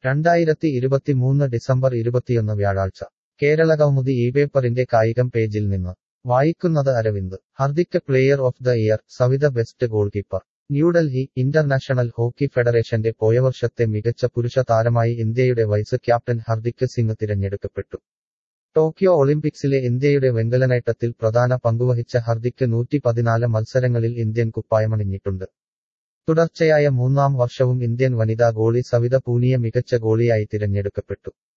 രണ്ടായിരത്തി ഇരുപത്തിമൂന്ന് ഡിസംബർ ഇരുപത്തിയൊന്ന് വ്യാഴാഴ്ച കേരളകൗമുദി ഈ പേപ്പറിന്റെ കായികം പേജിൽ നിന്ന് വായിക്കുന്നത് Aravind Hardik player of the year Savita best goalkeeper New Delhi international hockey ഫെഡറേഷന്റെ പോയവർഷത്തെ മികച്ച പുരുഷ താരമായി ഇന്ത്യയുടെ വൈസ് ക്യാപ്റ്റൻ ഹർദിക് സിംഗ് തിരഞ്ഞെടുക്കപ്പെട്ടു ടോക്കിയോ ഒളിമ്പിക്സിലെ ഇന്ത്യയുടെ വെങ്കലനേട്ടത്തിൽ പ്രധാന പങ്കുവഹിച്ച ഹർദിക്ക് നൂറ്റി പതിനാല് മത്സരങ്ങളിൽ ഇന്ത്യൻ കുപ്പായമണിഞ്ഞിട്ടുണ്ട് തുടർച്ചയായ മൂന്നാം വർഷവും ഇന്ത്യൻ വനിതാ ഗോളി സവിത പൂനിയ മികച്ച ഗോളിയായി തിരഞ്ഞെടുക്കപ്പെട്ടു